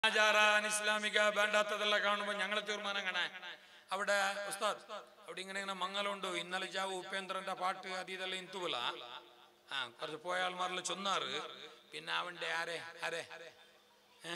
ആചാര അനിസ്ലാമിക വേണ്ടാത്തതെല്ലാം കാണുമ്പോൾ ഞങ്ങളെ തീർമാനം കാണാൻ അവിടെ ഉസ്താദ് അവിടെ ഇങ്ങനെ ഇങ്ങനെ മംഗലുണ്ട് ഇന്നലെ ജാവ് ഉപേന്ദ്രന്റെ പാട്ട് അത് ഇതെല്ലാം ഇന്തുവല ആ കുറച്ച് പോയ ആൾമാരിൽ ചൊന്നാറ് പിന്നെ അവന്റെ ആരെ ആരെ ഏ?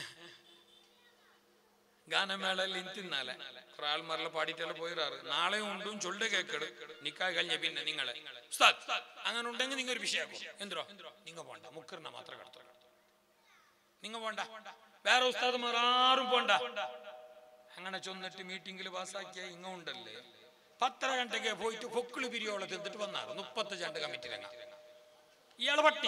ഗാനമേളയിൽ ഇന്തിന്നാലെ കുറെ ആൾമാരെല്ലാം പാടിയിട്ടെല്ലാം പോയിരാറ് നാളെ ഉണ്ടും ചൊല്ല് കേക്കട് നിക്കാ കഴിഞ്ഞ പിന്നെ നിങ്ങളെ ഉസ്താദ് അങ്ങനെ ഉണ്ടെങ്കിൽ നിങ്ങൾ ഒരു വിഷയമാക്കും എന്തോ നിങ്ങ പോണ്ട മുക്കറിനെ മാത്രം കടത്തോ നിങ്ങ പോണ്ട വേറെ ഉസ്താദുമാർ ആരും പോണ്ട അങ്ങനെ ചൊന്നിട്ട് മീറ്റിംഗിൽ പാസ്സാക്കിയ ഇങ്ങ ഉണ്ടല്ലേ പത്തര ഗಂಟೆಗೆ പോയിട്ട് പൊക്കിള് പിരിയോളം തിന്നിട്ട് വന്നാറ് മുപ്പത്തഞ്ച് രണ്ട് കമ്മിറ്റി രംഗ ഇയാള് പട്ടി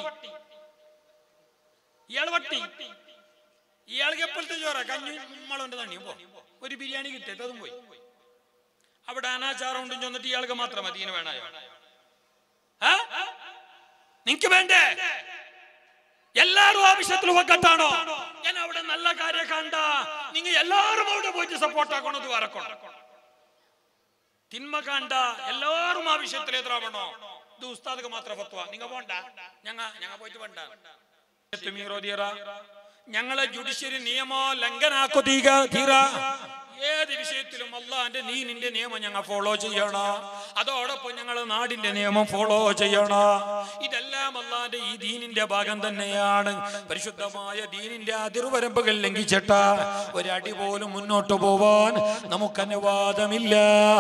ഇയാള് പട്ടി ഇയാൾക്ക് എപ്പോഴത്തെ ചോറ കഞ്ഞി നമ്മളുണ്ട് തണ്ണിയും പോ ഒരു ബിരിയാണി കിട്ടിയത് അതും പോയി അവിടെ അനാചാരം ഉണ്ടെന്ന് ചെന്നിട്ട് ഇയാൾക്ക് മാത്രം മതി ഇതിന് വേണായോ ആ? നിങ്ങക്ക് വേണ്ടേ എല്ലാരും ആവശ്യത്തിൽ ഒക്കട്ടാണോ ഞാൻ അവിടെ നല്ല കാര്യം കണ്ട നിങ്ങൾ എല്ലാരും അവിടെ പോയിട്ട് സപ്പോർട്ട് ആക്കണത് വരക്കണം തിന്മ കണ്ട എല്ലാരും ആവശ്യത്തിൽ എതിരാവണോ ഇത് ഉസ്താദ് മാത്രം ഫത്വ നിങ്ങ പോണ്ട ഞങ്ങ ഞങ്ങ പോയിട്ട് വേണ്ട മീറോദിയറ ഞങ്ങളെ ജുഡീഷ്യറി നിയമോ ലംഘനാക്കോ തീക തീര ഏത് വിഷയത്തിലും അള്ളാന്റെ നീനിന്റെ നിയമം ഞങ്ങൾ ഫോളോ ചെയ്യണം അതോടൊപ്പം ഞങ്ങൾ നാടിന്റെ നിയമം ഫോളോ ചെയ്യണം ഇതെല്ലാം അള്ളാന്റെ ഈ ദീനിന്റെ ഭാഗം തന്നെയാണ് പരിശുദ്ധമായ ദീനിന്റെ അതിർവരമ്പുകൾ ലംഘിച്ചിട്ട ഒരടി പോലും മുന്നോട്ട് പോവാൻ നമുക്ക് അനുവാദമില്ല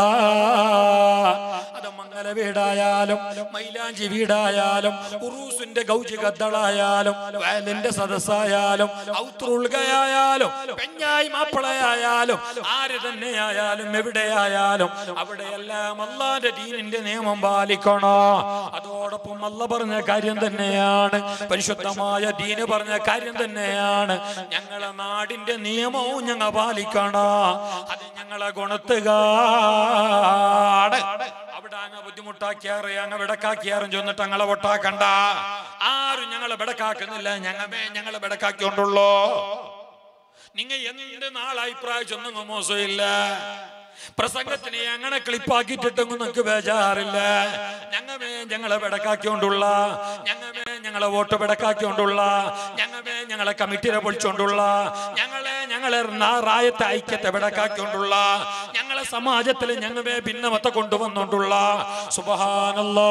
അത് മംഗല വീടായാലും മൈലാഞ്ചി വീടായാലും ഉറൂസിന്റെ ഗൗജി ഗദ്ദളായാലും വയലിന്റെ സദസ്സായാലും ഔത്രുൾകയായാലും പെഞ്ഞായി മാപ്പിളയായാലും ആര് തന്നെയായാലും എവിടെയായാലും അവിടെയെല്ലാം അള്ളാന്റെ ദീനിന്റെ നിയമം പാലിക്കണോ അതോടൊപ്പം അല്ല പറഞ്ഞ കാര്യം തന്നെയാണ് പരിശുദ്ധമായ ദീന് പറഞ്ഞ കാര്യം തന്നെയാണ് ഞങ്ങളെ നാടിന്റെ നിയമവും ഞങ്ങൾ പാലിക്കണോ അത് ഞങ്ങളെ ഗുണത്തുകാട് അവിടെ അങ്ങ് ബുദ്ധിമുട്ടാക്കിയാറ് അങ്ങ് വിടക്കാക്കിയാറും ചെന്നിട്ട് ഞങ്ങളെ പൊട്ടാക്കണ്ട ആരും ഞങ്ങളെ വിടക്കാക്കുന്നില്ല ഞങ്ങമേ ഞങ്ങളെ വിടക്കാക്കിക്കൊണ്ടുള്ളോ നിങ്ങ എന്ത് നാളഭിപ്രായം ചെന്നും മോശമില്ല പ്രസംഗത്തിന് അങ്ങനെ ക്ലിപ്പാക്കിയിട്ടിട്ടെങ്കിൽ നിങ്ങൾക്ക് ബേജാറില്ല ഞങ്ങമേ ഞങ്ങളെ വിടക്കാക്കിക്കൊണ്ടുള്ള ഞങ്ങമേ ഞങ്ങളെ വോട്ട് വിടക്കാക്കിക്കൊണ്ടുള്ള ഞങ്ങമേ ഞങ്ങളെ കമ്മിറ്റിനെ പൊളിച്ചുകൊണ്ടുള്ള ഞങ്ങളെ ഞങ്ങളെ റായത്തെ ഐക്യത്തെ വിടക്കാക്കിക്കൊണ്ടുള്ള ഞങ്ങളെ സമാജത്തിൽ ഞങ്ങമേ ഭിന്നമത്തെ കൊണ്ടുവന്നുകൊണ്ടുള്ള സുബഹാനല്ലാ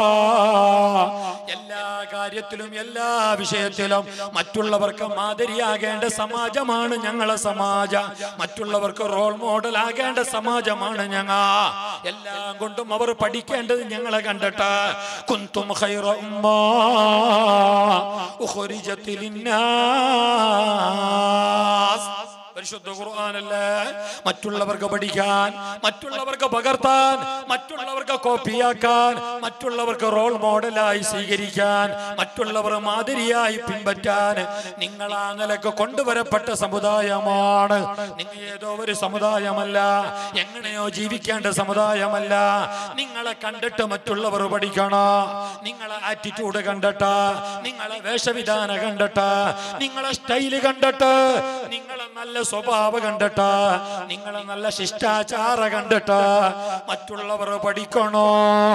എല്ലാ കാര്യത്തിലും എല്ലാ വിഷയത്തിലും മറ്റുള്ളവർക്ക് മാതിരിയാകേണ്ട സമാജമാണ് ഞങ്ങളെ സമാജം മറ്റുള്ളവർക്ക് റോൾ മോഡൽ ആകേണ്ട സമാജമാണ് ഞങ്ങ എല്ലാം കൊണ്ടും അവർ പഠിക്കേണ്ടത് ഞങ്ങളെ കണ്ടിട്ട് കുന്തും ഖൈറ ഉമ്മാ ഉഖ്രിജത് ലിന്നാസ് പരിശുദ്ധ ഖുർആനല്ലേ മറ്റുള്ളവർക്ക് പഠിക്കാൻ മറ്റുള്ളവർക്ക് പകർത്താൻ മറ്റുള്ളവർക്ക് കോപ്പിയാക്കാൻ മറ്റുള്ളവർക്ക് റോൾ മോഡലായി സ്വീകരിക്കാൻ മറ്റുള്ളവർ മാതിരിയായി പിൻപറ്റാൻ നിങ്ങൾ ആ നിലക്ക് കൊണ്ടുവരപ്പെട്ട സമുദായമാണ് നിങ്ങൾ ഏതോ ഒരു സമുദായമല്ല എങ്ങനെയോ ജീവിക്കേണ്ട സമുദായമല്ല നിങ്ങളെ കണ്ടിട്ട് മറ്റുള്ളവർ പഠിക്കണോ നിങ്ങളെ ആറ്റിറ്റ്യൂഡ് കണ്ടിട്ട് നിങ്ങളെ വേഷവിധാന കണ്ടിട്ട് നിങ്ങളെ സ്റ്റൈല് കണ്ടിട്ട് നിങ്ങളെ നല്ല സ്വഭാവം കണ്ടിട്ട് നിങ്ങളെ നല്ല ശിഷ്ടാചാര കണ്ടിട്ട് മറ്റുള്ളവർ പഠിക്കണോ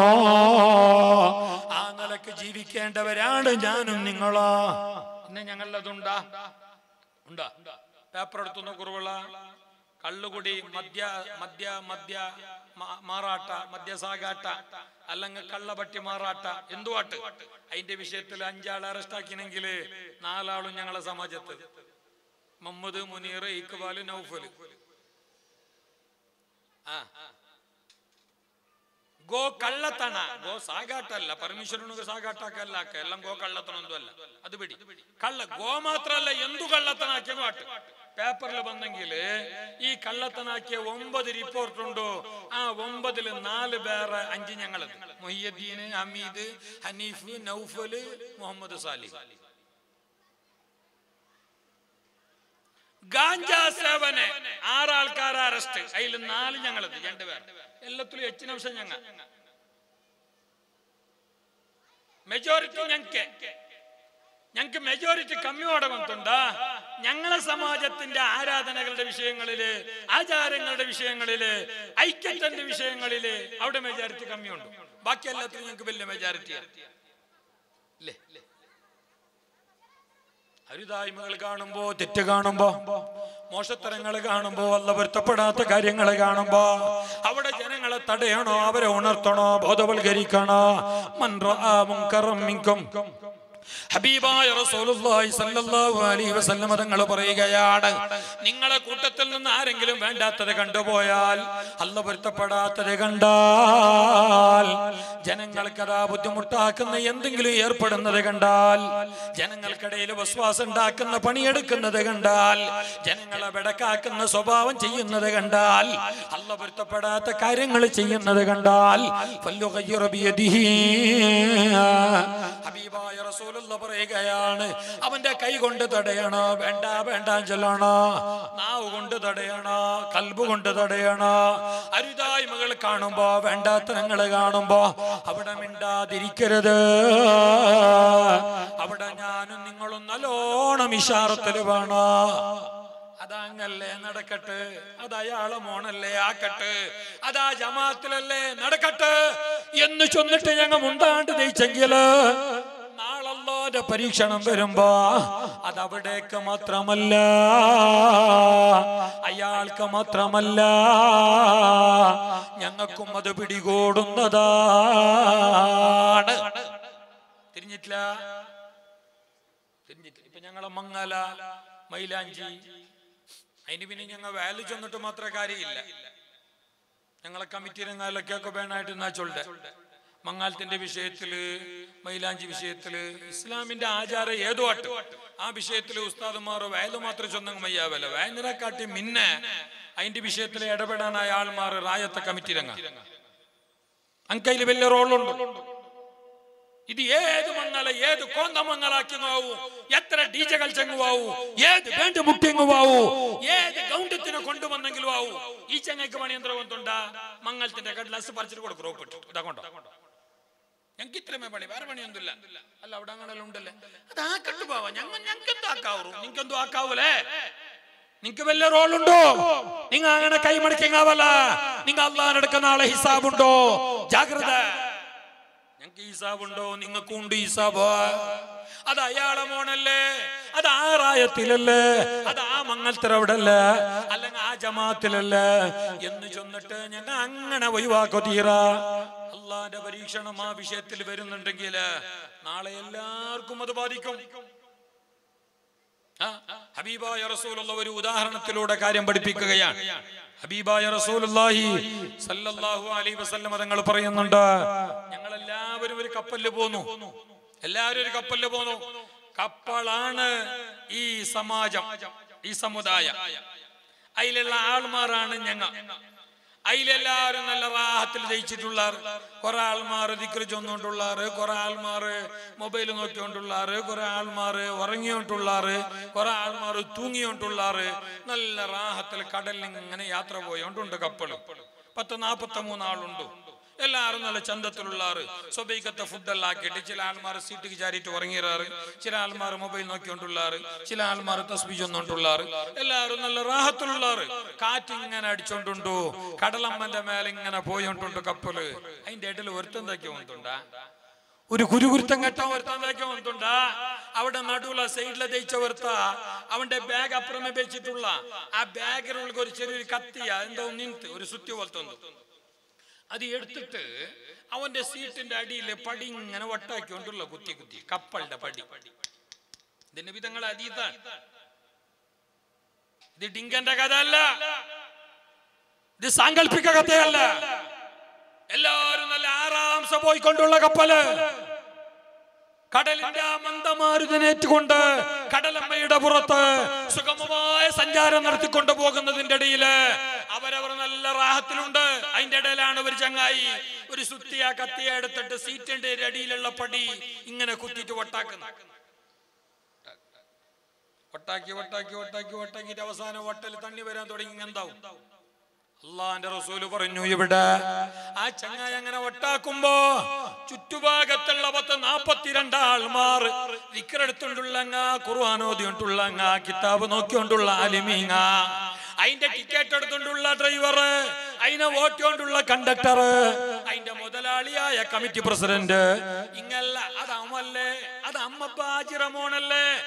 ആ നിലക്ക് ജീവിക്കേണ്ടവരാണ് ഞാനും നിങ്ങളോ ഇന്ന് ഞങ്ങളതുണ്ടാ ഉണ്ടാ പേപ്പർ എടുത്തുന്ന കുറവുള്ള കള്ളുകുടി മദ്യ മദ്യ മദ്യ മാ- മാറാട്ട മദ്യസാകാട്ട അല്ലെങ്കിൽ കള്ളപട്ടി മാറാട്ട എന്തുവാട്ട് അതിന്റെ വിഷയത്തിൽ അഞ്ചാളെ അറസ്റ്റ് ആക്കിനെങ്കിൽ നാലാളും ഞങ്ങളെ സമാജത്ത് മുഹമ്മദ് മുനീർ ഇക്ബാല് നൗഫല് ആ ഗോ കള്ളത്തണ ഗോ സാകാട്ടല്ല പരമേശ്വരനുക്ക് സാകാട്ടാക്കല്ല എല്ലാം ഗോ കള്ളത്തണൊന്നും അല്ല അത് പിടി കള്ള ഗോ മാത്രല്ല എന്തു കള്ളത്തനാക്കിയ പാട്ട് പേപ്പറിൽ വന്നെങ്കിൽ ഈ കള്ളത്തനാക്കിയ ഒമ്പത് റിപ്പോർട്ട് ഉണ്ടോ ആ ഒമ്പതില് നാല് പേര് അഞ്ച് ഞങ്ങളത് മൊയ്യദ്ദീൻ ഹമീദ് ഹനീഫ് നൗഫല് മുഹമ്മദ് സാലിഹ് ഗാഞ്ച സേവന് ആറാൾക്കാർ അറസ്റ്റ് അതിൽ നാല് ഞങ്ങളത് രണ്ടുപേർ എല്ലാത്തിലും എച്ചിന് അംശം ഞങ്ങ മെജോറിറ്റി ഞങ്ങക്ക് ഞങ്ങക്ക് മെജോറിറ്റി കമ്മിയോടെ വന്നിട്ടുണ്ടാ ഞങ്ങളെ സമാജത്തിന്റെ ആരാധനകളുടെ വിഷയങ്ങളില് ആചാരങ്ങളുടെ വിഷയങ്ങളില് ഐക്യത്തിന്റെ വിഷയങ്ങളില് അവിടെ മെജോറിറ്റി കമ്മിയുണ്ട് ബാക്കി എല്ലാത്തിലും ഞങ്ങൾക്ക് വലിയ മെജോറിറ്റി ഇല്ലേ അരുതായ്മകൾ കാണുമ്പോ തെറ്റ് കാണുമ്പോ മോശത്തരങ്ങൾ കാണുമ്പോ അല്ല പൊരുത്തപ്പെടാത്ത കാര്യങ്ങൾ കാണുമ്പോ അവിടെ ജനങ്ങളെ തടയണോ അവരെ ഉണർത്തണോ ബോധവൽക്കരിക്കണോ മൻ റആ മുൻകറം മിൻകും ഹബീബായ റസൂലുള്ളാഹി സ്വല്ലല്ലാഹു അലൈഹി വസല്ലം തങ്ങൾ പറയുകയാണ് നിങ്ങളെ കൂട്ടത്തിൽ നിന്ന് ആരെങ്കിലും വേണ്ടാത്തത് കണ്ടുപോയാൽ അല്ല പൊരുത്തപ്പെടാത്തത് കണ്ടാൽ ജനങ്ങൾക്കതാ ബുദ്ധിമുട്ടാക്കുന്ന എന്തെങ്കിലും ഏർപ്പെടുന്നത് കണ്ടാൽ ജനങ്ങൾക്കിടയിൽ വിശ്വാസം ഉണ്ടാക്കുന്ന പണിയെടുക്കുന്നത് കണ്ടാൽ ജനങ്ങളെ വെടക്കാക്കുന്ന സ്വഭാവം ചെയ്യുന്നത് കണ്ടാൽ അല്ല പൊരുത്തപ്പെടാത്ത കാര്യങ്ങൾ ചെയ്യുന്നത് കണ്ടാൽ ഫല്ലുഗയ്യിറ ബിയദിഹി. ഹബീബായ റസൂലുള്ള പറയുകയാണ് അവന്റെ കൈ കൊണ്ട് തടയണോ വേണ്ട വേണ്ട ചൊല്ലണോ നാവ് കൊണ്ട് തടയണോ കൽബ് കൊണ്ട് തടയണോ അരുതായ്മകൾ കാണുമ്പോ വേണ്ടാത്തനങ്ങൾ കാണുമ്പോ അവിടെ മിണ്ടാതിരിക്കരുത് അവിടെ ഞാനും നിങ്ങളും നല്ലോണം ഇഷാറത്തിൽ വേണോ അതങ്ങല്ലേ നടക്കട്ടെ അത് അയാളെ മോണല്ലേ ആക്കട്ടെ അതാ ജമാത്തിലല്ലേ നടക്കട്ടെ എന്ന് ചൊന്നിട്ട് ഞങ്ങൾ മുണ്ടാണ്ട് ജയിച്ചെങ്കില് നാളല്ലോന്റെ പരീക്ഷണം വരുമ്പോ അതവിടേക്ക് മാത്രമല്ല അയാൾക്ക് മാത്രമല്ല ഞങ്ങൾക്കും അത് പിടികൂടുന്നതാണ് തിരിഞ്ഞിട്ടില്ല തിരിഞ്ഞിട്ടില്ല ഇപ്പൊ ഞങ്ങളെ മങ്ങല മൈലാഞ്ചി അതിന് പിന്നെ ഞങ്ങൾ വാല്യൂ ചെന്നിട്ട് മാത്രമേ കാര്യമില്ല ഞങ്ങളെ കമ്മിറ്റി രംഗാലൊക്കെ വേണമായിട്ട് എന്നാ ചൊല്ലെ മങ്ങാലത്തിന്റെ വിഷയത്തില് മൈലാഞ്ചി വിഷയത്തില് ഇസ്ലാമിന്റെ ആചാരം ഏതോ ആട്ട് ആ വിഷയത്തില് ഉസ്താദുമാർ വയല് മാത്രം ചൊന്നങ്ങ് മയ്യാവല്ല വയലിനെക്കാട്ടി മിന്നെ അതിന്റെ വിഷയത്തിൽ ഇടപെടാനായ ആൾമാർ റായത്തെ കമ്മിറ്റി രംഗ അങ്കയില് വലിയ റോളുണ്ട് ഇത് ഏത് മങ്ങല ഏത് കോന്ത മങ്ങലാക്കിങ്ങാവൂ എത്ര ഡീജകൾ ചെങ്ങുവാവൂ ഏത് ബാൻഡ് മുട്ടിങ്ങുവാവൂ ഏത് ഗൗണ്ടത്തിനെ കൊണ്ടുവന്നെങ്കിലും ആവൂ ഈ ചെങ്ങയ്ക്ക് പണിയന്ത്രം കൊണ്ടുണ്ടാ മംഗലത്തിന്റെ കടലാസ് പറിച്ചിട്ട് കൊടുക്കും റോപ്പിട്ട് ഇതാ കൊണ്ടോ ഞങ്ങൾക്ക് ഇത്രമേ പണി വേറെ പണിയൊന്നുമില്ല അല്ല അവിടെ അങ്ങനെ ഉണ്ടല്ലേ അത് ആക്കട്ട് പോവാ ഞങ്ങൾ ഞങ്ങൾക്ക് എന്തോ ആക്കാവൂ നിങ്ങൾക്ക് എന്തോ ആക്കാവൂലേ നിങ്ങക്ക് വല്ല റോളുണ്ടോ നിങ്ങ അങ്ങനെ കൈമടിക്കാവല്ല നിങ്ങ അള്ളാഹിനെടുക്കുന്ന നാളെ ഹിസാബുണ്ടോ ജാഗ്രത ഞങ്ങൾക്ക് ഹിസാബുണ്ടോ നിങ്ങൾക്കും ഉണ്ട് ഹിസാബ് അത് അയാളെ മോണല്ലേ അത് ആ റായത്തിലല്ലേ അത് ആ മങ്ങൽത്തരവിടല്ലേ അല്ലെങ്കിൽ ആ ജമാത്തിലല്ലേ എന്ന് ചൊന്നിട്ട് ഞങ്ങൾ അങ്ങനെ ഒഴിവാക്കോ തീറ അള്ളാന്റെ പരീക്ഷണം ആ വിഷയത്തിൽ വരുന്നുണ്ടെങ്കിൽ നാളെ എല്ലാവർക്കും അത് ബാധിക്കും ആ, ഹബീബായ റസൂലുള്ള ഒരു ഉദാഹരണത്തിലൂടെ കാര്യം പഠിപ്പിക്കുകയാണ് ഹബീബായ റസൂലുള്ളാഹി സല്ലല്ലാഹു അലൈഹി വസല്ലം തങ്ങൾ പറയുന്നുണ്ട് ഞങ്ങൾ എല്ലാവരും ഒരു കപ്പലിൽ പോന്നു എല്ലാവരും ഒരു കപ്പലിൽ പോന്നു കപ്പളാണ് ഈ സമാജം ഈ സമുദായം അതിലുള്ള ആൾമാരാണ് ഞങ്ങൾ അതിലെല്ലാവരും നല്ല റാഹത്തിൽ ജയിച്ചിട്ടുള്ളാർ കുറെ ആൾമാർ ദിക്ര ചൊന്നുകൊണ്ടുള്ളാറ് കുറെ ആൾമാർ മൊബൈൽ നോക്കിക്കൊണ്ടുള്ളാറ് കുറെ ആൾമാർ ഉറങ്ങിയോണ്ടുള്ളാറ് കുറെ ആൾമാർ തൂങ്ങിയോണ്ടുള്ളാറ് നല്ല റാഹത്തിൽ കടലിൽ ഇങ്ങനെ യാത്ര പോയോണ്ടുണ്ട് കപ്പലും പത്ത് നാപ്പത്തി മൂന്നാളുണ്ട് എല്ലാവരും നല്ല ചന്തത്തിലുള്ളാറ് സ്വബൈക്കത്തെ ഫുഡെല്ലാം ആക്കിയിട്ട് ചില ആൾമാർ സീറ്റിക്ക് ചാരിയിട്ട് ഉറങ്ങിയിറാറ് ചില ആൾമാർ മൊബൈൽ നോക്കിക്കൊണ്ടുള്ളാറ് ചില ആൾമാർ തസ്ബി ചൊന്നുകൊണ്ടുള്ളാറ് എല്ലാവരും നല്ല റാഹത്തിലുള്ളാറ് കാറ്റ് ഇങ്ങനെ അടിച്ചോണ്ടുണ്ടോ കടലമ്മന്റെ മേലെ ഇങ്ങനെ പോയോണ്ടുണ്ട് കപ്പല് അതിന്റെ ഇടയിൽ ഒരുത്തെന്താക്കി വന്നിട്ടുണ്ടാ ഒരു കുരുകുരുത്തം കെട്ട ഒരുത്താന്താക്കി വന്നിട്ടുണ്ടാ അവിടെ നടുവുള്ള സൈഡിലെ തേച്ച ഒരുത്ത അവന്റെ ബാഗ് അപ്പുറമേ വെച്ചിട്ടുള്ള ആ ബാഗിനുള്ള ഒരു ചെറിയൊരു കത്തിയ എന്തോ നിന്ത് ഒരു സുത്തി പോലത്തെ ഒന്ന് അത് എടുത്തിട്ട് അവന്റെ സീറ്റിന്റെ അടിയിൽ പടി ഇങ്ങനെ വട്ടാക്കിക്കൊണ്ടുള്ള കുത്തി കുത്തി കപ്പളുടെ പടി ഇതിന്റെ വിധങ്ങൾ അതീതാണ് ഇത് ഡിങ്കന്റെ കഥ അല്ല ഇത് സാങ്കല്പിക കഥയല്ല എല്ലാവരും നല്ല ആറാംസ പോയിക്കൊണ്ടുള്ള കപ്പല് കടലിന്റെ ആ മന്ദമാരുതനേറ്റുകൊണ്ട് കടലമ്മയുടെ പുറത്ത് സുഗമമായ സഞ്ചാരം നടത്തിക്കൊണ്ട് പോകുന്നതിന്റെ ഇടയില് അവരവർ നല്ല റാഹത്തിലുണ്ട് അതിന്റെ ഇടയിലാണ് ഒരു ചങ്ങായി ഒരു സുത്തിയ കത്തിയ എടുത്തിട്ട് സീറ്റിന്റെ അടിയിലുള്ള പടി ഇങ്ങനെ കുത്തിയിട്ട് വട്ടാക്കുന്നത് വട്ടാക്കി വട്ടാക്കി വട്ടാക്കി വട്ടാക്കിയിട്ട് അവസാനം വട്ടൽ തണ്ണി വരാൻ തുടങ്ങി എന്താവും അള്ളാന്റെ റസൂല് പറഞ്ഞു ഇവിടെ ആ ചങ്ങായി അങ്ങനെ ഒട്ടാക്കുമ്പോ ചുറ്റുഭാഗത്തുള്ള പത്ത് നാപ്പത്തിരണ്ട് ആൾമാർ വിക്കറെടുത്തുകൊണ്ടുള്ളങ്ങ ഖുർആാനോദിയോണ്ടുള്ളങ്ങ കിതാബ് നോക്കിക്കൊണ്ടുള്ള അലിമീങ്ങ അതിന്റെ ടിക്കറ്റ് എടുത്തുകൊണ്ടുള്ള ഡ്രൈവർ അതിനെ ഓട്ടിക്കൊണ്ടുള്ള കണ്ടക്ടർ അതിന്റെ മുതലാളിയായ കമ്മിറ്റി പ്രസിഡന്റ് ഇങ്ങല്ല അത് അമ്മല്ലേ അത് അമ്മ ബാജിറമോണല്ലേ അവൻ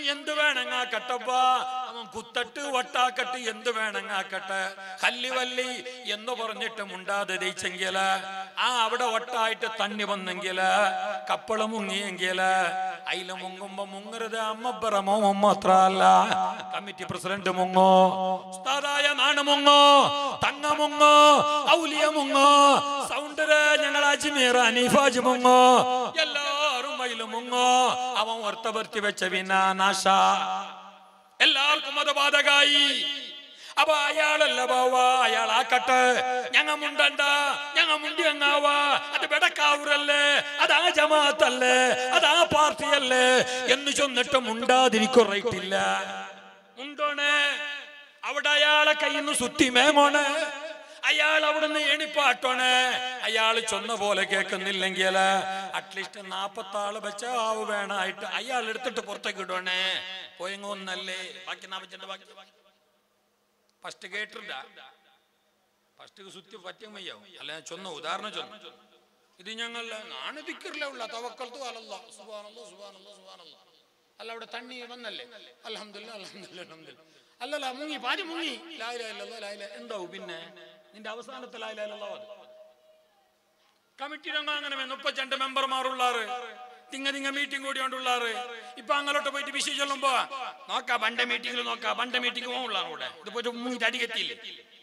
എന്ത് വേണങ്ങാക്കട്ടപ്പ അവൻ കുത്തട്ട് വട്ടാക്കട്ട് എന്ത് വേണങ്ങാക്കട്ടെ കല്ലി വല്ലി എന്ന് പറഞ്ഞിട്ട് മുണ്ടാതെ ദയിച്ചെങ്കില് ആ അവിടെ വട്ടായിട്ട് തണ്ണി വന്നെങ്കില് കപ്പള് മുങ്ങിയെങ്കില് അയില് മുങ്ങുമ്പോ മുങ്ങരുത് അമ്മബ്ബറ മോമം മാത്രല്ല കമ്മിറ്റി പ്രസിഡന്റ് മുങ്ങോ ഉസ്താദായ നാണ് മുങ്ങോ തങ്ങ മുങ്ങോ ഔലിയ മുങ്ങോ സൗണ്ടര് ഞങ്ങൾ അജ്മീർ അനീഫാജ് മുങ്ങോ എല്ലാരും അയില് മുങ്ങോ അവൻ വർത്തവർത്തി വെച്ച വിനാ നാശ എല്ലാവർക്കും അത് ബാധകായി അപ്പൊ അയാളല്ല പോവ അയാൾ ആക്കട്ടെ ഞങ്ങ മുണ്ടണ്ട ഞങ്ങ മുണ്ടി അങ്ങാവ അത് ബെടക്കാവൂരല്ലേ അത് ആ ജമാഅത്തല്ലേ അത് ആ പാർട്ടിയല്ലേ എന്ന് ചൊന്നിട്ട് മുണ്ടാതിരിക്കുറയിട്ടില്ല മുണ്ടോണേ അവിടെ അയാളെ കയ്യിൽ നിന്ന് സുത്തി മേമോണ് അയാൾ അവിടുന്ന് എണിപ്പാട്ടോണ് അയാൾ ചൊന്ന പോലെ കേൾക്കുന്നില്ലെങ്കിൽ അറ്റ്ലീസ്റ്റ് നാപ്പത്തി ആള് വെച്ച ആവ് വേണമായിട്ട് അയാൾ എടുത്തിട്ട് പുറത്തേക്ക് ഇടണേ പോയെങ്ങൊന്നല്ലേ ബാക്കി നാപ്പത്തിരണ്ട് ബാക്കി ഫസ്റ്റ് കേട്ടില്ല ഫസ്റ്റ് സുത്തി പറ്റിയമ്മയ്യാവും അല്ല ഞാൻ ചൊന്ന ഉദാഹരണം ചൊന്നു ഇത് ഞങ്ങൾ നാണ് ദിക്കറില്ല ഉള്ള തവക്കൽത്തു അലല്ല സുബാനല്ല സുബാനല്ല സുബാനല്ല അല്ല അവിടെ തണ്ണി വന്നല്ലേ അലഹമില്ല അലഹമില്ല അലഹമില്ല അല്ലല്ല മുങ്ങി പാതി മുങ്ങി ലായില്ല ലായില്ല എന്താവും പിന്നെ നിന്റെ അവസാനത്തെ ലായില്ലല്ലോ അത് കമ്മിറ്റി രംഗം അങ്ങനെ മുപ്പത്തിരണ്ട് മെമ്പർമാരുള്ളാറ് തിങ്ങ തിങ്ങ മീറ്റിംഗ് കൂടിയോണ്ടുള്ളാറ് ഇപ്പൊ അങ്ങോട്ട് പോയിട്ട് വിഷയം ചൊല്ലുമ്പോ നോക്കാ പണ്ട മീറ്റിംഗിൽ നോക്കാ പണ്ട മീറ്റിംഗ് പോകാനുള്ള കൂടെ ഇത് പോയിട്ട് മുങ്ങിട്ട് അടികെത്തിയില്ലേ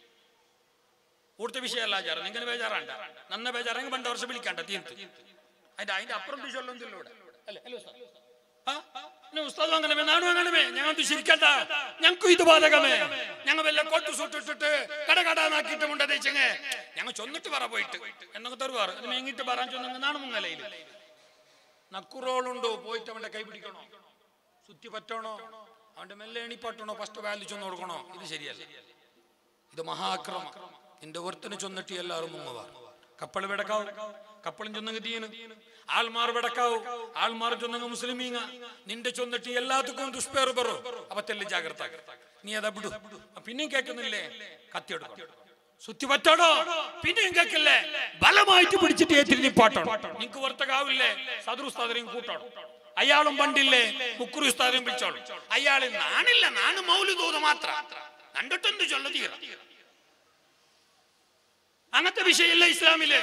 കൂടുതൽ വിഷയമല്ല ആചാരം നിങ്ങൾ ബേജാറാണ്ട നന്ന ബേജാറെങ്കിൽ പണ്ട് വർഷം വിളിക്കണ്ട തീർത്ത് അതിന്റെ അതിന്റെ അപ്പുറം ചൊല്ലുന്നില്ല ഇവിടെ അല്ലേ അല്ലേ ഉസ്താദ്? ആ? പിന്നെ ഉസ്താദും അങ്ങനമേ നാടും അങ്ങനമേ ഞങ്ങൾക്ക് ശരിക്കണ്ട ഞങ്ങൾക്കും ഇത് ബാധകമേ ഞങ്ങൾ വല്ല കോട്ട് സൂട്ടിട്ടിട്ട് കട കടാന്നാക്കിയിട്ട് മുണ്ട തേച്ചങ്ങ് ഞങ്ങൾ ചൊന്നിട്ട് പറ പോയിട്ട് എന്നൊക്കെ തരുവാറ് അത് മേങ്ങിട്ട് പറയാൻ ചൊന്നെങ്കിൽ നാണ് മുങ്ങലയിൽ നക്കുറോളുണ്ടോ പോയിട്ട് അവന്റെ കൈ പിടിക്കണോ സുറ്റി പറ്റണോ അവന്റെ മെല്ലെ എണിപ്പാട്ടണോ ഫസ്റ്റ് വാല്യൂ ചൊന്ന് കൊടുക്കണോ ഇത് ശരിയല്ല ഇത് മഹാക്രമം നിന്റെ ഒരുത്തന് ചൊന്നിട്ട് എല്ലാവരും മുങ്ങുവാ കപ്പൽ വിടക്കാവും കപ്പളും ചൊന്നങ്ങ് തീയന് ആൾമാർ വിടക്കാവു ആൾമാർ ചൊന്നങ്ങ് മുസ്ലിമീങ്ങ നിന്റെ ചൊന്നിട്ട് എല്ലാത്തുക്കും ദുഷ്പേർ പറു അവത്തെല്ലാം ജാഗ്രത നീ അതാ വിടു പിന്നെയും കേൾക്കുന്നില്ലേ കത്തിയെടുക്കണം സുത്തി പറ്റാടോ പിന്നെയും കേൾക്കില്ലേ ബലമായിട്ട് പിടിച്ചിട്ട് ഏറ്റിരി പാട്ടോ നിനക്ക് വർത്തകാവില്ലേ സദൃസ്താദരെയും കൂട്ടോണം അയാളും പണ്ടില്ലേ മുക്കുറി ഉസ്താദരെയും വിളിച്ചോളും അയാള് നാണില്ല നാണ് മൗലു തോന്നു മാത്രം കണ്ടിട്ടെന്ത് ചൊല്ല തീര അങ്ങനത്തെ വിഷയമില്ല ഇസ്ലാമില്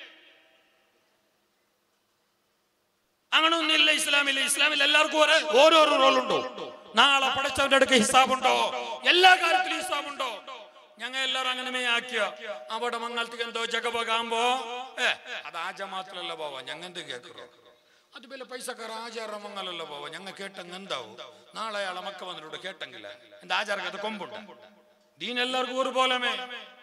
അങ്ങനെ ഒന്നുമില്ല ഇസ്ലാമില് ഇസ്ലാമിൽ എല്ലാവർക്കും ഓരോ ഓരോരോ റോളുണ്ടോ നാളെ പഠിച്ചവന്റെ അടുക്ക് ഹിസാബുണ്ടോ എല്ലാ കാര്യത്തിലും ഹിസാബുണ്ടോ ഞങ്ങൾ എല്ലാവരും അങ്ങനെ ആക്കിയ അവിടെ മംഗളത്തേക്ക് എന്തോ ജഗബകാകുമ്പോ ഏ അത് ആ ജമാത്തിലല്ല പോവാ ഞങ്ങൾ എന്ത് കേൾക്കറോ അത് വല്ല പൈസക്കാർ ആചാര മംഗലല്ല പോവാ ഞങ്ങൾ കേട്ടെങ്കിൽ എന്താവും നാളെ അയാളെ മക്ക വന്നിട്ട് കേട്ടെങ്കില്ല എന്റെ ആചാരക്ക് അത് കൊമ്പുണ്ട് ദീൻ എല്ലാവർക്കും ഒരുപോലെമേ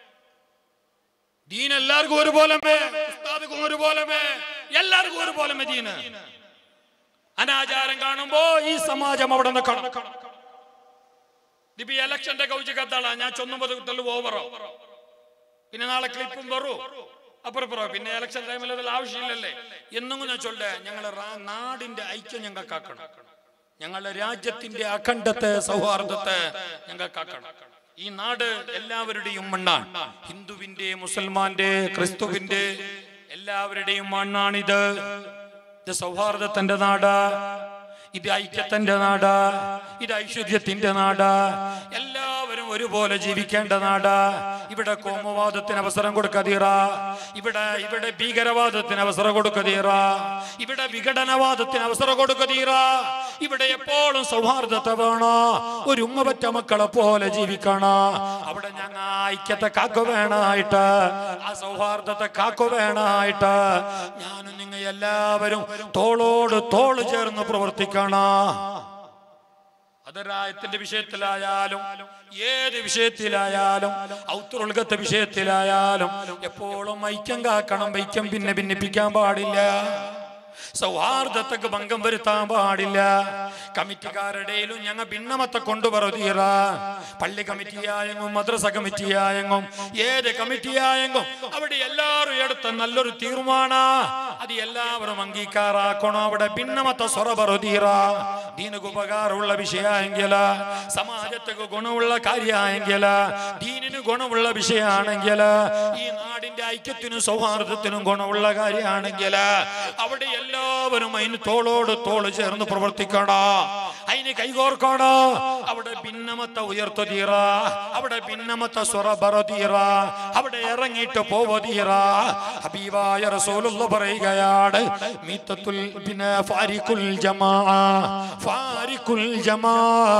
ദീൻ എല്ലാവർക്കും ഒരുപോലെമേ ഉസ്താദിക്കും ഒരുപോലെമേ എല്ലാവർക്കും ഒരുപോലെമേ ദീന് അനാചാരം കാണുമ്പോ ഈ സമാജം അവിടെ നിൽക്കണം ഇതിപ്പോ ഈ ഇലക്ഷന്റെ കൗച്ച് കത്താളാ ഞാൻ ചൊന്നുമ്പത് കുത്തല് ഓവറോ പിന്നെ നാളെ ക്ലിപ്പും വറൂ അപ്പുറപ്പുറോ പിന്നെ ഇലക്ഷൻ ടൈമിൽ അതിൽ ആവശ്യമില്ലല്ലേ എന്നും ഞാൻ ചൊല്ലേ ഞങ്ങളെ റാ- നാടിന്റെ ഐക്യം ഞങ്ങൾക്കാക്കണം ഞങ്ങളുടെ രാജ്യത്തിന്റെ അഖണ്ഡത്തെ സൗഹാർദ്ദത്തെ ഞങ്ങൾക്കാക്കണം ഈ നാട് എല്ലാവരുടെയും മണ്ണാണ് ഹിന്ദുവിന്റെ മുസൽമാന്റെ ക്രിസ്തുവിന്റെ എല്ലാവരുടെയും മണ്ണാണിത് ഇത് സൗഹാർദ്ദത്തിന്റെ നാട് ഇത് ഐക്യത്തിന്റെ നാട് ഇത് ഐശ്വര്യത്തിന്റെ നാട് എല്ലാവരും ഒരുപോലെ ജീവിക്കേണ്ട നാട് ഇവിടെ കോമവാദത്തിന് അവസരം കൊടുക്കതീറ ഇവിടെ ഇവിടെ ഭീകരവാദത്തിന് അവസരം കൊടുക്കതീറ ഇവിടെ വിഘടനവാദത്തിന് അവസരം കൊടുക്കതീറ ഇവിടെ എപ്പോഴും സൗഹാർദ്ദത്തെ വേണോ ഒരു ഉമ്മ പറ്റ മക്കളെ പോലെ ജീവിക്കണം അവിടെ ഞങ്ങൾ ഐക്യത്തെ കാക്കു വേണായിട്ട് ആ സൗഹാർദ്ദത്തെ കാക്കു വേണായിട്ട് ഞാനും നിങ്ങൾ എല്ലാവരും തോളോട് തോള് ചേർന്ന് പ്രവർത്തിക്കണം അതരായത്തിന്റെ വിഷയത്തിലായാലും ഏത് വിഷയത്തിലായാലും ഔത്തുറുൽഗത്തെ വിഷയത്തിലായാലും എപ്പോഴും ഐക്യം കാക്കണം ഐക്യം പിന്നെ ഭിന്നിപ്പിക്കാൻ പാടില്ല സൗഹാർദ്ദത്തക്ക് ഭംഗം വരുത്താൻ പാടില്ല കമ്മിറ്റിക്കാരുടെയിലും ഞങ്ങൾ ഭിന്നമത്തെ കൊണ്ടുപറതീറ പള്ളി കമ്മിറ്റിയായെങ്കും മദ്രസ കമ്മിറ്റിയായെങ്കും ഏത് കമ്മിറ്റിയായെങ്കും അവിടെ എല്ലാവരും എടുത്ത നല്ലൊരു തീർമാന അത് എല്ലാവരും അംഗീകാരാക്കണോ അവിടെ ഭിന്നമത്തെ സ്വറപറുതീറ ദീനക്ക് ഉപകാരമുള്ള വിഷയമെങ്കിൽ സമാജത്തിന് ഗുണമുള്ള കാര്യമെങ്കിൽ ദീനിന് ഗുണമുള്ള വിഷയമാണെങ്കിൽ ഈ നാടിന്റെ ഐക്യത്തിനും സൗഹാർദ്ദത്തിനും ഗുണമുള്ള കാര്യമാണെങ്കിൽ അവിടെ എല്ലാവരും അതിന് തോളോട് തോള് ചേർന്ന് പ്രവർത്തിക്കണം അതിന് കൈകോർക്കോട അവിടെ ഭിന്നമത്തെ ഉയർത്തു തീറ അവിടെ ഭിന്നമത്തെ സ്വറബറ തീറ അവിടെ ഇറങ്ങിയിട്ട് പോവ തീറ ഹബീബായ റസൂലുള്ള പറയുകയാണ് മീത്തത്തുൽ പിന്നെ ഫാരിഖുൽ ജമാ ഫാരിഖുൽ ജമാ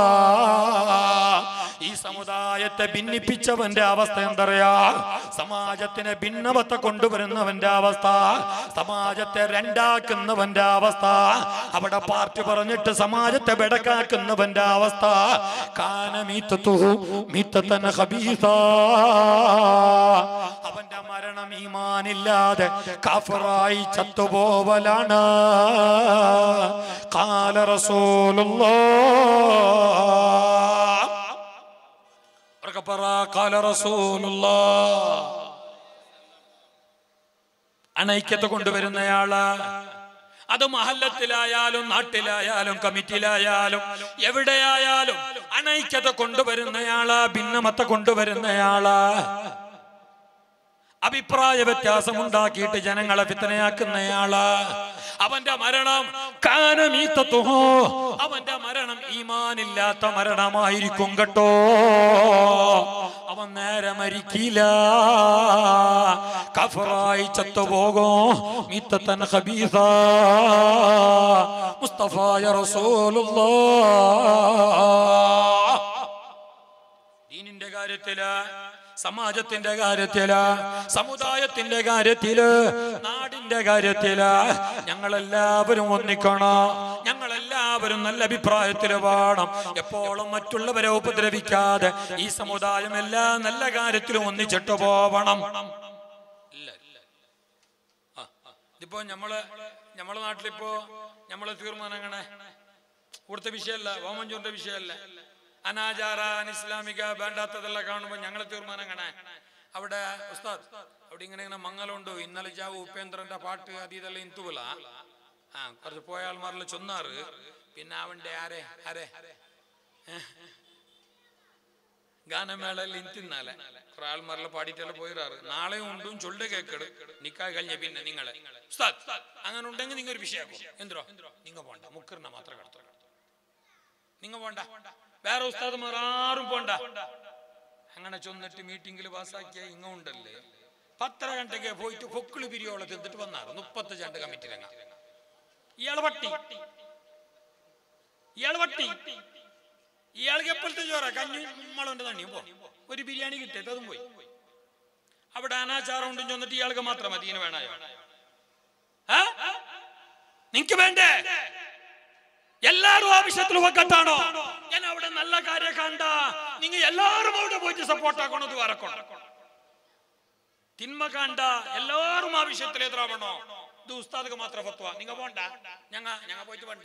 ഈ സമുദായത്തെ ഭിന്നിപ്പിച്ചവന്റെ അവസ്ഥ എന്തറിയാ സമാജത്തിനെ ഭിന്നമത്തെ കൊണ്ടുവരുന്നവന്റെ അവസ്ഥ സമാജത്തെ രണ്ടാക്കുന്നവന്റെ അവസ്ഥ അവിടെ പാർട്ടി പറഞ്ഞിട്ട് സമാജത്തെ ബെടക്കാക്കുന്നവന്റെ അവസ്ഥ കാനമീത്തത്തു മീത്തത്തന ഹബീസ അവന്റെ മരണം ഈമാനില്ലാതെ കാഫറായി ചത്തുപോവലാണ് കാല റസൂലുള്ള ഉറക്കെ പറ കാല റസൂലുള്ള അണൈക്യത്തെ കൊണ്ടുവരുന്നയാള് അത് മഹല്ലത്തിലായാലും നാട്ടിലായാലും കമ്മിറ്റിയിലായാലും എവിടെയായാലും അണൈക്യത്തെ കൊണ്ടുവരുന്നയാള് ഭിന്നമത്തെ കൊണ്ടുവരുന്നയാള് അഭിപ്രായ വ്യത്യാസം ഉണ്ടാക്കിയിട്ട് ജനങ്ങളെ ഫിത്തനയാക്കുന്നയാള് അവന്റെ മരണം കാനമീത്തത്തുഹോ അവന്റെ മരണം ഈമാനില്ലാത്ത മരണമായിരിക്കും കേട്ടോ അവൻ നേരെ മരിക്കില്ല കഫറായി ചത്തുപോകും മീത്തത്തൻ ഖബീസ മുസ്തഫായ റസൂലുള്ള ദീനിന്റെ കാര്യത്തില് സമാജത്തിന്റെ കാര്യത്തില് സമുദായത്തിന്റെ കാര്യത്തില് നാടിന്റെ കാര്യത്തില് ഞങ്ങളെല്ലാവരും ഒന്നിക്കണം ഞങ്ങളെല്ലാവരും നല്ല അഭിപ്രായത്തിൽ വേണം എപ്പോഴും മറ്റുള്ളവരെ ഉപദ്രവിക്കാതെ ഈ സമുദായം എല്ലാ നല്ല കാര്യത്തിലും ഒന്നിച്ചിട്ട് പോവണം ഇല്ല ആ, ആ. ഇതിപ്പോ നമ്മള് നമ്മളെ നാട്ടിലിപ്പോ നമ്മളെ തീർമാനങ്ങളെ ഇവിടുത്തെ വിഷയമല്ല ഓമഞ്ചൂറിന്റെ വിഷയമല്ല അനാചാര അനിസ്ലാമിക വേണ്ടാത്തതെല്ലാം കാണുമ്പോൾ ഞങ്ങളെ തീർമാനം കാണേ അവിടെ ഉസ്താദ് അവിടെ ഇങ്ങനെ ഇങ്ങനെ മംഗലുണ്ട് ഇന്നലെ ജാവ് ഉപേന്ദ്രന്റെ പാട്ട് അത് ഇതെല്ലാം ഇന്തുവല ആ കുറച്ച് പോയ ആൾമാരിൽ ചൊന്നാറ് പിന്നെ അവന്റെ ആരെ ആരെ ഗാനമേളയിൽ ഇന്തിന്നാലെ കുറെ ആൾമാരിൽ പാടിയിട്ടെല്ലാം പോയിറാറ് നാളെ ഉണ്ടും ചൊല്ല് കേക്കട് നിക്കായ് കഴിഞ്ഞ പിന്നെ നിങ്ങളെ ഉസ്താദ് അങ്ങനെ ഉണ്ടെങ്കിൽ നിങ്ങൾ ഒരു വിഷയമാക്കും എന്തോ നിങ്ങ പോണ്ട മുക്കറിന മാത്രം കടത്തോ നിങ്ങ പോണ്ട വേറെ ഉസ്താദ്മാർ ആരും പോണ്ട അങ്ങനെ ചൊന്നിട്ട് മീറ്റിംഗിൽ പാസ്സാക്കിയ ഇങ്ങ ഉണ്ടല്ലേ പത്തര ഗಂಟೆಗೆ പോയിട്ട് പൊക്കിള് പിരിയോളം തിന്നിട്ട് വന്നാറ് മുപ്പത്തഞ്ചാണ്ട് കമ്മിറ്റി രംഗ ഇയാള് പട്ടി ഇയാള് പട്ടി ഇയാൾക്ക് എപ്പോഴത്തെ ചോറ കഞ്ഞി മളുണ്ട് തണ്ണി പോ ഒരു ബിരിയാണി കിട്ടിയത് അതും പോയി അവിടെ അനാചാരം ഉണ്ടും ചെന്നിട്ട് ഇയാൾക്ക് മാത്രം മതി ഇതിന് വേണായോ നിങ്ങക്ക് വേണ്ടേ എല്ലാരും ആവശ്യത്തിൽ ഒക്കത്താണോ ഞാൻ അവിടെ നല്ല കാര്യം കണ്ട നിങ്ങൾ എല്ലാരും അവിടെ പോയിട്ട് സപ്പോർട്ട് ആക്കണത് വരക്കണം തിന്മ കണ്ട എല്ലാരും ആവശ്യത്തിൽ എതിരാവണോ ഇത് ഉസ്താദ് മാത്രം ഫത്വ നിങ്ങ പോണ്ട ഞങ്ങ ഞങ്ങ പോയിട്ട് വേണ്ട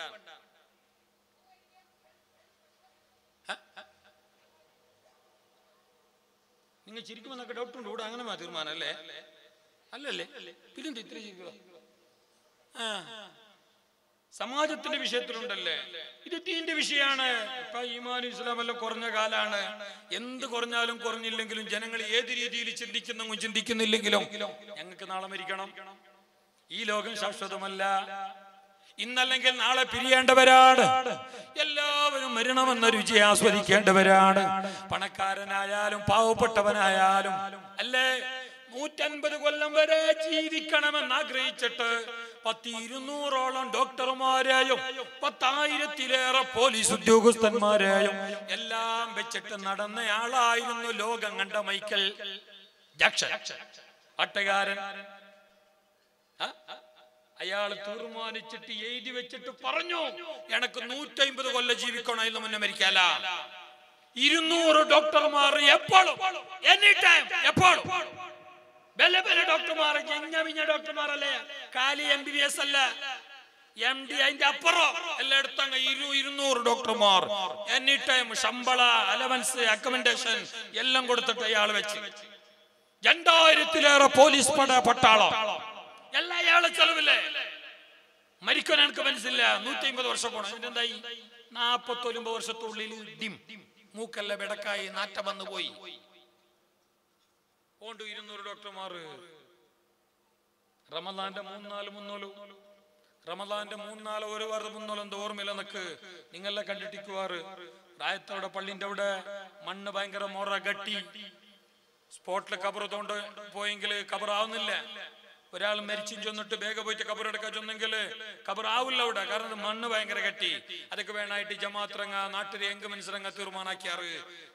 നിങ്ങൾ ചിരിക്കുമെന്നൊക്കെ ഡൗട്ട് ഉണ്ട് ഇവിടെ അങ്ങനെ മാ തീർമാനം അല്ലേ അല്ലല്ലേ പിന്നെന്ത് ഇത്ര ചിരിക്കുക ആ സമാജത്തിന്റെ വിഷയത്തിലുണ്ടല്ലേ ഇത് ദീന്റെ വിഷയമാണ് ഇപ്പൊ ഈമാൻ ഇസ്ലാം എല്ലാം കുറഞ്ഞ കാലാണ് എന്ത് കുറഞ്ഞാലും കുറഞ്ഞില്ലെങ്കിലും ജനങ്ങൾ ഏത് രീതിയിൽ ചിന്തിക്കുന്നെങ്കിലും ചിന്തിക്കുന്നില്ലെങ്കിലും ഞങ്ങൾക്ക് നാളെ മരിക്കണം ഈ ലോകം ശാശ്വതമല്ല ഇന്നല്ലെങ്കിൽ നാളെ പിരിയേണ്ടവരാണ് എല്ലാവരും മരണമെന്ന രുചി ആസ്വദിക്കേണ്ടവരാണ് പണക്കാരനായാലും പാവപ്പെട്ടവനായാലും അല്ലേ നൂറ്റൻപത് കൊല്ലം വരെ ജീവിക്കണമെന്ന് ആഗ്രഹിച്ചിട്ട് പത്തി ഇരുന്നൂറോളം ഡോക്ടർമാരെയും പത്തായിരത്തിലേറെ പോലീസ് ഉദ്യോഗസ്ഥന്മാരെയും എല്ലാം വെച്ചിട്ട് നടന്നയാളായിരുന്നു ലോകം കണ്ട മൈക്കൽ ജാക്സൺ അട്ടകാരൻ ആ? അയാൾ തീർമാനിച്ചിട്ട് എഴുതി വെച്ചിട്ട് പറഞ്ഞു എനക്ക് നൂറ്റമ്പത് കൊല്ലം ജീവിക്കണം എന്ന് മുന്നേ മരിക്കാല ഇരുന്നൂറ് ഡോക്ടർമാർ എപ്പോഴും എനി ടൈം എപ്പോഴും ബല ബല ഡോക്ടർമാർ ഞഞ്ഞ മിഞ്ഞ ഡോക്ടർമാരല്ലേ കാലി എം ബി ബി എസ് അല്ല എം ഡി അതിന്റെ അപ്പുറം എല്ലായിടത്തും അങ്ങ് ഇരു ഇരുന്നൂറ് ഡോക്ടർമാർ എനി ടൈം ശമ്പള അലവൻസ് അക്കമൻഡേഷൻ എല്ലാം കൊടുത്തിട്ട് അയാൾ വെച്ച് രണ്ടായിരത്തിലേറെ പോലീസ് പട പട്ടാളം എല്ലാം അയാളെ ചെലവില്ലേ മരിക്കാൻ എനിക്ക് മനസ്സില്ല നൂറ്റി അമ്പത് വർഷം പോണം ഇതിന്റെ എന്തായി നാപ്പത്തൊൻപത് വർഷത്തുള്ളിൽ ഡിം മൂക്കല്ല ബെടക്കായി നാറ്റം വന്നു പോയി പോണ്ട് ഇരുന്നൂറ് ഡോക്ടർമാർ റമദാന്റെ മൂന്നാല് മുന്നൂല് റമദാന്റെ മൂന്നാല് ഒരു വാരം മുന്നോളം ഓർമ്മയില്ല നിനക്ക് നിങ്ങളെ കണ്ടിട്ടിക്കുവാറ് രായത്തവിടെ പള്ളിന്റെ അവിടെ മണ്ണ് ഭയങ്കര മൊറ ഗട്ടി സ്പോട്ടിൽ കബർ തോണ്ട് പോയെങ്കിൽ കബർ ആവുന്നില്ല ഒരാൾ മരിച്ചും ചെന്നിട്ട് വേഗം പോയിട്ട് കബർ എടുക്കാൻ ചെന്നെങ്കിൽ കബർ ആവില്ല അവിടെ കാരണം ഇത് മണ്ണ് ഭയങ്കര കട്ടി അതൊക്കെ വേണമായിട്ട് ജമാത്രങ്ങ നാട്ടിലെ എങ്ക് മനസ്സിലങ്ങ തീർമാനാക്കിയാറ്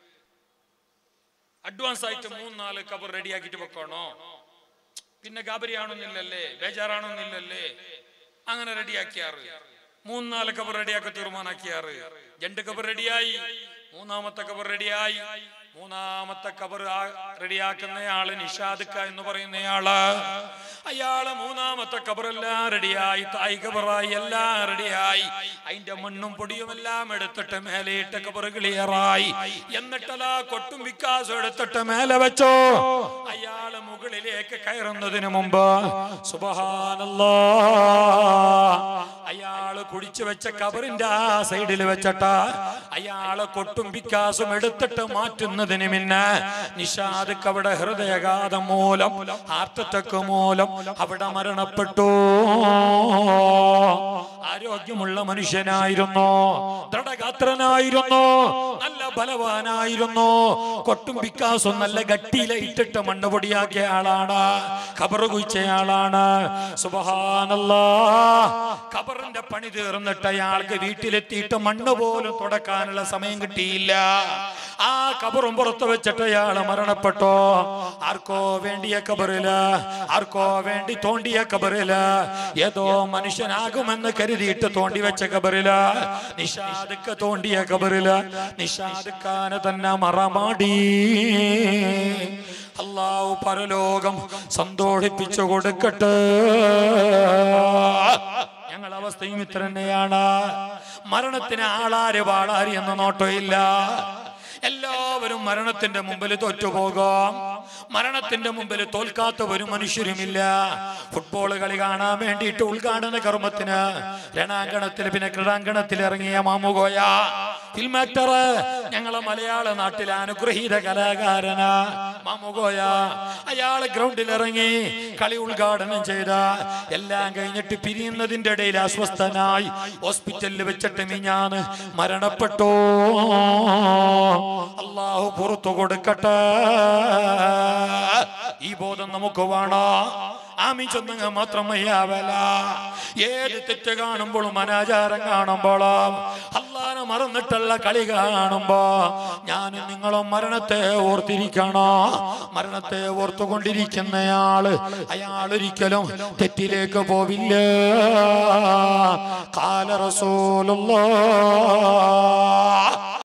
അഡ്വാൻസ് ആയിട്ട് മൂന്നാല് കബർ റെഡിയാക്കിട്ട് വെക്കണോ പിന്നെ ഗാബരിയാണോന്നില്ലല്ലേ ബേജാറാണോന്നില്ലല്ലേ അങ്ങനെ റെഡിയാക്കിയാറ് മൂന്നാല് കബർ റെഡിയാക്കി തീർമാനാക്കിയാറ് രണ്ട് കബർ റെഡിയായി മൂന്നാമത്തെ കബർ റെഡിയായി മൂന്നാമത്തെ കബർ റെഡിയാക്കുന്നയാള് നിഷാദിക്ക എന്ന് പറയുന്നയാള് അയാള് മൂന്നാമത്തെ കബറെല്ലാം റെഡിയായി തായ് കബറായി എല്ലാം റെഡിയായി അതിന്റെ മണ്ണും പൊടിയും എല്ലാം എടുത്തിട്ട് മേലെയിട്ട കബറ് ക്ലിയറായി എന്നിട്ടല്ലാ കൊട്ടും വിക്കാസം എടുത്തിട്ട് മേലെ വെച്ചോ അയാള് മുകളിലേക്ക് കയറുന്നതിന് മുമ്പ് സുബഹാനല്ലാ അയാള് കുടിച്ചു വെച്ച കബറിന്റെ ആ സൈഡിൽ വെച്ചിട്ട് അയാള് കൊട്ടും വിക്കാസും എടുത്തിട്ട് മാറ്റുന്നതിന് മുന്നേ നിഷാദക്ക് അവിടെ ഹൃദയഘാതം മൂലം ഹാർട്ട് അറ്റാക്ക് മൂലം അവിടെ മരണപ്പെട്ടു ആരോഗ്യമുള്ള മനുഷ്യനായിരുന്നു ദൃഢഗാത്രനായിരുന്നു നല്ല ബലവാനായിരുന്നു കൊട്ടും വിക്കാസും നല്ല ഗട്ടിയിലെ ഇട്ടിട്ട് മണ്ണ് പൊടിയാക്കിയ ആളാണ് ഖബർ കുഴിച്ചയാളാണ് സുബഹാനല്ലാ ഖബറിന്റെ പണി തീർന്നിട്ട് അയാൾക്ക് വീട്ടിലെത്തിയിട്ട് മണ്ണ് പോലും തുടക്കാനുള്ള സമയം കിട്ടിയില്ല ആ കബറും പുറത്ത് വെച്ചിട്ട് അയാള് മരണപ്പെട്ടോ ആർക്കോ വേണ്ടിയ കബറില് ആർക്കോ വേണ്ടി തോണ്ടിയ കബറില് ഏതോ മനുഷ്യനാകുമെന്ന് കരുതിയിട്ട് തോണ്ടി വെച്ച കബറില് നിഷാദുക്ക തോണ്ടിയ കബറില് നിഷാദുക്കാനെ തന്നെ മറമാടി അള്ളാഹു പരലോകം സന്തോഷിപ്പിച്ചു കൊടുക്കട്ടെ ഞങ്ങൾ അവസ്ഥയും ഇത്ര തന്നെയാണ് മരണത്തിന് ആളാര് വാളാര് എന്ന നോട്ടമില്ല എല്ലാവരും മരണത്തിന്റെ മുമ്പിൽ തോറ്റുപോകാം മരണത്തിന്റെ മുമ്പിൽ തോൽക്കാത്ത ഒരു മനുഷ്യരുമില്ല ഫുട്ബോൾ കളി കാണാൻ വേണ്ടിയിട്ട് ഉദ്ഘാടന കർമ്മത്തിന് രണാങ്കണത്തിൽ പിന്നെ ക്രീഡാങ്കണത്തിൽ ഇറങ്ങിയ മാമുകോയ ഫിൽം ആക്ടർ ഞങ്ങളെ മലയാള നാട്ടിലെ അനുഗ്രഹീത കലാകാരനാ മാമുകോയ അയാള് ഗ്രൗണ്ടിൽ ഇറങ്ങി കളി ഉദ്ഘാടനം ചെയ്ത എല്ലാം കഴിഞ്ഞിട്ട് പിരിയുന്നതിന്റെ ഇടയിൽ അസ്വസ്ഥനായി ഹോസ്പിറ്റലിൽ വെച്ചിട്ട് മിഞ്ഞാന്ന് മരണപ്പെട്ടു അള്ളാഹു പുറത്തു കൊടുക്കട്ടെ ഈ ബോധം നമുക്ക് വേണോ ആമി ചൊന്നുങ്ങ മാത്രം മയ്യാവല ഏത് തെറ്റ് കാണുമ്പോഴും അനാചാരം കാണുമ്പോഴും അള്ളാനെ മറന്നിട്ടുള്ള കളി കാണുമ്പോ ഞാൻ നിങ്ങളും മരണത്തെ ഓർത്തിരിക്കണോ മരണത്തെ ഓർത്തുകൊണ്ടിരിക്കുന്നയാള് അയാൾ ഒരിക്കലും തെറ്റിലേക്ക് പോവില്ല കാല റസൂലുള്ള